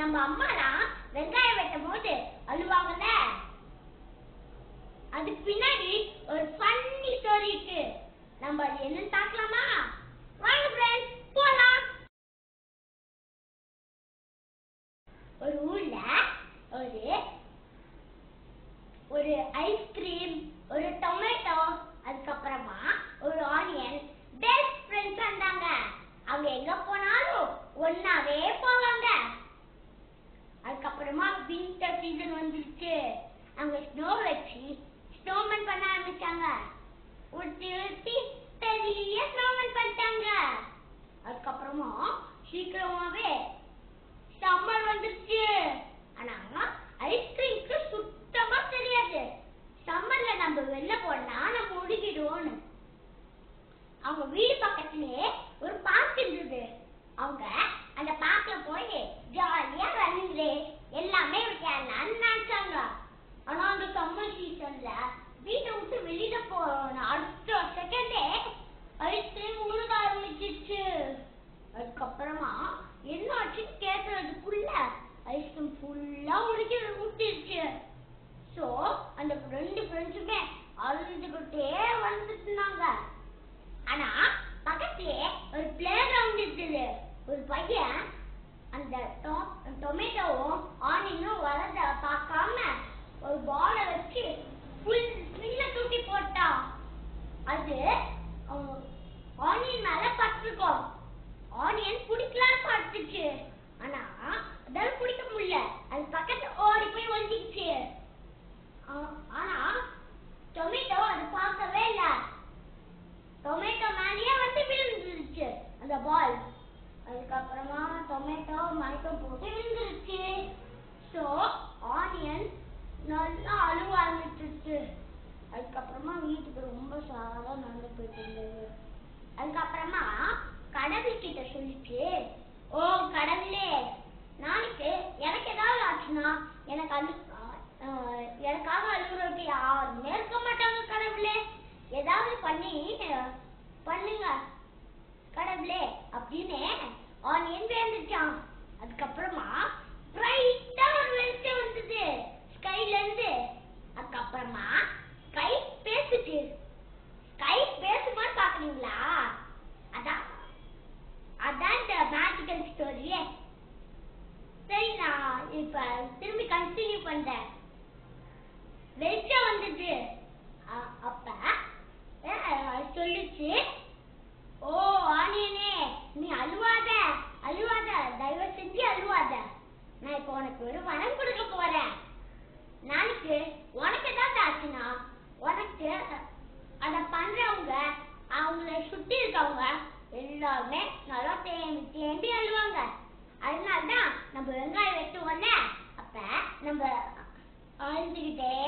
நம்ம அம்மாலாம் வெங்காயம் வெட்டும் போது அழுவாங்கல்ல அதுக்கு பின்னாடி ஒரு ஃபன்னி ஸ்டோரி இருக்கு நம்ம அது என்னன்னு பார்க்கலாமா வாங்க ஃப்ரெண்ட்ஸ் போலாம் ஒரு ஊர்ல ஒரு ஒரு ஐஸ்கிரீம் ஒரு டொமேட்டோ அதுக்கப்புறமா ஒரு ஆனியன் பெஸ்ட் ஃப்ரெண்ட்ஸ் வந்தாங்க அவங்க எங்க போனாலும் ஒன்னாவே போவாங்க அதுக்கப்புறமா வின்டர் சீசன் வந்துருச்சு அங்க ஸ்னோ வச்சு ஸ்னோமேன் பண்ண ஆரம்பிச்சாங்க ஒருத்தி ஒருத்தி பெரிய ஸ்னோமேன் பண்ணிட்டாங்க அதுக்கப்புறமா சீக்கிரமாவே சம்மர் வந்துருச்சு ஆனா ஐஸ்கிரீம்க்கு சுத்தமா தெரியாது சம்மர்ல நம்ம வெளில போனா நம்ம உருகிடுவோம்னு அவங்க வீடு பக்கத்துலயே ஒரு பார்க் இருந்தது அவங்க அந்த பார்க்ல போய் ஜாலியா ரன்னிங் ரேஸ் எல்லாமே விளையாடலாம்னு நினைச்சாங்க ஆனா அந்த சம்மர் சீசன்ல வீட்டை விட்டு வெளியில போன அடுத்த செகண்டே ஐஸ்கிரீம் உழுக ஆரம்பிச்சிச்சு அதுக்கப்புறமா என்ன ஆச்சுன்னு கேட்கறதுக்குள்ள ஐஸ்கிரீம் ஃபுல்லா உருகி ஊத்திருச்சு சோ அந்த ரெண்டு ஃப்ரெண்ட்ஸுமே அழுதுகிட்டே வந்துட்டு இருந்தாங்க ஆனா பக்கத்துலயே ஒரு பிளே கிரவுண்ட் இருந்தது ஒரு பையன் அந்த டொமேட்டோவும் ஆனியனும் வளர்ந்த பார்க்காம ஒரு பாலை வச்சு ஃபுல் ஸ்பின்ன தூக்கி போட்டான் அது ஆனியன் மேல பட்டிருக்கோம் ஆனியன் பிடிக்கலான்னு பார்த்துச்சு ஆனா அதால பிடிக்க முடியல அது பக்கத்துல ஓடி போய் ஒழிஞ்சிச்சு ஆனா டொமேட்டோ அது பார்க்கவே இல்ல டொமேட்டோ மேலேயே வந்து விழுந்துருச்சு அந்த பால் அதுக்கப்புறமா டொமேட்டோ மயக்கம் போட்டு விழுந்துருச்சு ஸோ ஆனியன் நல்லா அழுவ ஆரம்பிச்சிருச்சு அதுக்கப்புறமா வீட்டுக்கு ரொம்ப சாதா நடந்து போயிட்டு இருந்தது அதுக்கப்புறமா கடவுள் கிட்ட சொல்லிச்சு ஓ கடவுளே நாளைக்கு எனக்கு ஏதாவது ஆச்சுன்னா எனக்கு அழு அஹ், எனக்காக அழுகுறதுக்கு யாருமே இருக்க மாட்டாங்க கடவுளே ஏதாவது பண்ணி அஹ், பண்ணுங்க கடவுளே அப்படின்னு ஆனியன் வேண்டுச்சான் அதுக்கப்புறமா பிரைட்டா ஒரு வெளிச்சம் வந்தது ஸ்கைல இருந்து அதுக்கப்புறமா ஸ்கை பேசுச்சு ஸ்கை பேசுமான்னு பாக்குறீங்களா அதான் அதான் இந்த மேஜிக்கல் ஸ்டோரியே சரி நான் இப்ப திரும்பி கண்டினியூ பண்றேன் வெளிச்சம் வந்தது அ- அப்ப அஹ், சொல்லுச்சு ஓ ஆனியனே நீ அழுவாத அழுவாத தயவு செஞ்சு அழுவாத நான் இப்போ உனக்கு ஒரு வரம் கொடுக்க போறேன் நாளைக்கு உனக்கு ஏதாவது ஆச்சுன்னா உனக்கு அத பண்றவங்க அவங்கள சுத்தி இருக்கவங்க எல்லாருமே நல்லா தேம்பி தேம்பி அழுவாங்க அதனாலதான் நம்ம வெங்காயம் வெட்டுவோம்ல அப்ப நம்ம அழுதுகிட்டே